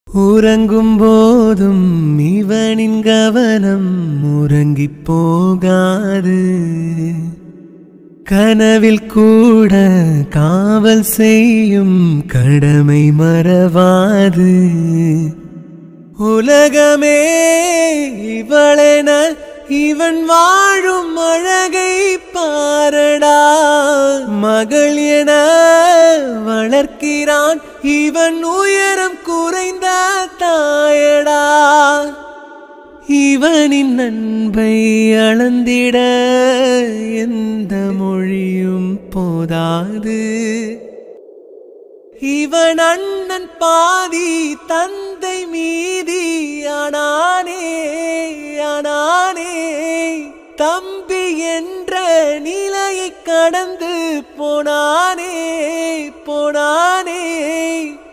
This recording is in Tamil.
உறங்கும் போதும் இவனின் கவனம் உறங்கிப் போகாது கனவில் கூட காவல் செய்யும் கடமை மறவாது உலகமே இவளென இவன் வாழும் அழகை பாரடா மகள் என வளர்க்கிறான் இவன் உயரம் குறைந்த தாயடா இவனின் அன்பை அளந்திட எந்த மொழியும் போதாது இவன் அண்ணன் பாதி தந்தை மீதி ஆனானே ஆனானே தம்பி என்ற நிலையை கடந்து போனானே போனானே